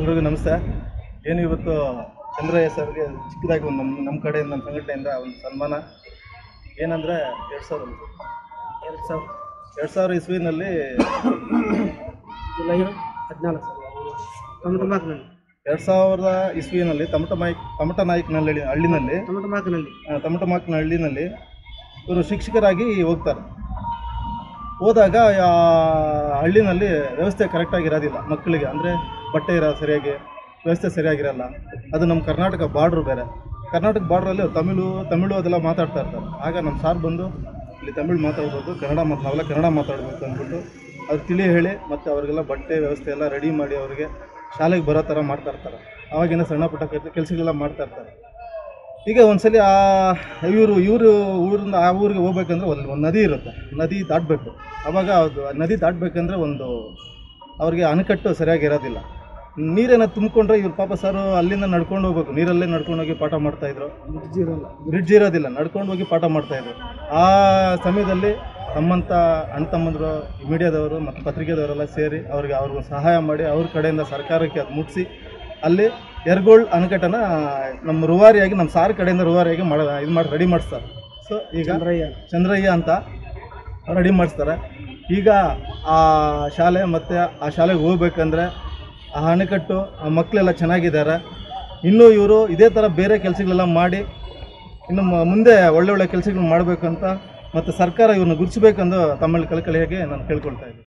ಎಲ್ರಿಗೂ ನಮಸ್ತೆ ಏನು ಇವತ್ತು ಚಂದ್ರಯ್ಯ ಸರ್ಗೆ ಚಿಕ್ಕದಾಗಿ ಒಂದು ನಮ್ಮ ನಮ್ಮ ಕಡೆಯಿಂದ ನಮ್ಮ ಸಂಘಟನೆಯಿಂದ ಒಂದು ಸನ್ಮಾನ ಏನಂದರೆ ಎರಡು ಸಾವಿರ ಎರಡು ಸಾವಿರ ಎರಡು ಸಾವಿರ ಇಸ್ವಿನಲ್ಲಿ ಜುಲೈ ಹದಿನಾಲ್ಕು ಟೊಮೆಟೊ ಮಾರ್ಕ್ನಲ್ಲಿ ಎರಡು ಸಾವಿರದ ಇಸ್ವಿನಲ್ಲಿ ತಮಟ ಮಾಯ್ಕ್ ತಮಟ ನಾಯ್ಕನಲ್ಲಿ ಹಳ್ಳಿನಲ್ಲಿ ಟೊಮೆಟೊ ಮಾರ್ಕ್ನಲ್ಲಿ ಆ, ತಮಟ ಮಾಕ್ನ ಹಳ್ಳಿನಲ್ಲಿ ಇವರು ಶಿಕ್ಷಕರಾಗಿ ಹೋಗ್ತಾರೆ ಹೋದಾಗ ಆ ಹಳ್ಳಿನಲ್ಲಿ ವ್ಯವಸ್ಥೆ ಕರೆಕ್ಟಾಗಿರೋದಿಲ್ಲ ಮಕ್ಕಳಿಗೆ ಅಂದರೆ ಬಟ್ಟೆ ಇರೋ ಸರಿಯಾಗಿ ವ್ಯವಸ್ಥೆ ಸರಿಯಾಗಿರಲ್ಲ ಅದು ನಮ್ಮ ಕರ್ನಾಟಕ ಬಾರ್ಡ್ರು ಬೇರೆ ಕರ್ನಾಟಕ ಬಾರ್ಡ್ರಲ್ಲಿ ತಮಿಳು ತಮಿಳು ಅದೆಲ್ಲ ಮಾತಾಡ್ತಾ ಇರ್ತಾರೆ ಆಗ ನಮ್ಮ ಸಾರ್ ಬಂದು ಇಲ್ಲಿ ತಮಿಳು ಮಾತಾಡ್ಬೋದು ಕನ್ನಡ ಮತ್ತು ನಾವೆಲ್ಲ ಕನ್ನಡ ಮಾತಾಡಬೇಕು ಅಂದ್ಬಿಟ್ಟು ಅವ್ರು ತಿಳಿ ಹೇಳಿ ಮತ್ತು ಅವರಿಗೆಲ್ಲ ಬಟ್ಟೆ ವ್ಯವಸ್ಥೆ ಎಲ್ಲ ರೆಡಿ ಮಾಡಿ ಅವರಿಗೆ ಶಾಲೆಗೆ ಬರೋ ಥರ ಮಾಡ್ತಾ ಇರ್ತಾರೆ ಆವಾಗಿನ ಸಣ್ಣ ಪುಟ್ಟ ಕೆಲಸಗಳೆಲ್ಲ ಮಾಡ್ತಾ ಇರ್ತಾರೆ ಈಗ ಒಂದ್ಸಲಿ ಆ ಇವರು ಇವರು ಊರಿಂದ ಆ ಊರಿಗೆ ಹೋಗ್ಬೇಕಂದ್ರೆ ಒಂದು ಒಂದು ನದಿ ಇರುತ್ತೆ ನದಿ ದಾಟಬೇಕು ಅವಾಗ ಅದು ಆ ನದಿ ದಾಟಬೇಕಂದ್ರೆ ಒಂದು ಅವ್ರಿಗೆ ಅಣೆಕಟ್ಟು ಸರಿಯಾಗಿ ಇರೋದಿಲ್ಲ ನೀರೇನ ತುಂಬಿಕೊಂಡ್ರೆ ಇವ್ರು ಪಾಪ ಸರ್ ಅಲ್ಲಿಂದ ನಡ್ಕೊಂಡು ಹೋಗ್ಬೇಕು ನೀರಲ್ಲೇ ನಡ್ಕೊಂಡು ಹೋಗಿ ಪಾಠ ಮಾಡ್ತಾಯಿದ್ರು ಬ್ರಿಡ್ಜ್ ಇರೋಲ್ಲ ಬ್ರಿಡ್ಜ್ ಇರೋದಿಲ್ಲ ನಡ್ಕೊಂಡು ಹೋಗಿ ಪಾಠ ಮಾಡ್ತಾಯಿದ್ರು ಆ ಸಮಯದಲ್ಲಿ ನಮ್ಮಂಥ ಅಣ್ಣ ತಮ್ಮಂದರು ಮೀಡಿಯಾದವರು ಮತ್ತು ಪತ್ರಿಕೆದವರೆಲ್ಲ ಸೇರಿ ಅವ್ರಿಗೆ ಅವ್ರಿಗೆ ಸಹಾಯ ಮಾಡಿ ಅವ್ರ ಕಡೆಯಿಂದ ಸರ್ಕಾರಕ್ಕೆ ಅದು ಮುಟ್ಟಿಸಿ ಅಲ್ಲಿ ಎರ್ಗೋಳ್ ಅಣೆಕಟ್ಟನ್ನು ನಮ್ಮ ರೂವಾರಿಯಾಗಿ ನಮ್ಮ ಸಾರ್ ಕಡೆಯಿಂದ ರೂವಾರಿಯಾಗಿ ಮಾಡ ಇದು ಮಾಡಿ ರೆಡಿ ಮಾಡಿಸ್ತಾರೆ ಸೊ ಈಗ ಚಂದ್ರಯ್ಯ ಚಂದ್ರಯ್ಯ ಅಂತ ರೆಡಿ ಮಾಡಿಸ್ತಾರೆ ಈಗ ಆ ಶಾಲೆ ಮತ್ತು ಆ ಶಾಲೆಗೆ ಹೋಗ್ಬೇಕಂದ್ರೆ ಆ ಅಣೆಕಟ್ಟು ಆ ಮಕ್ಕಳೆಲ್ಲ ಚೆನ್ನಾಗಿದ್ದಾರೆ ಇನ್ನೂ ಇವರು ಇದೇ ಥರ ಬೇರೆ ಕೆಲಸಗಳೆಲ್ಲ ಮಾಡಿ ಇನ್ನು ಮ- ಮುಂದೆ ಒಳ್ಳೆ ಒಳ್ಳೆ ಕೆಲಸಗಳು ಮಾಡಬೇಕಂತ ಮತ್ತು ಸರ್ಕಾರ ಇವ್ರನ್ನ ಗುರುತಿಸ್ಬೇಕಂದು ತಮ್ಮಲ್ಲಿ ಕಳಕಳಿಯಾಗಿ ನಾನು ಕೇಳ್ಕೊಳ್ತಾ ಇದ್ದೀನಿ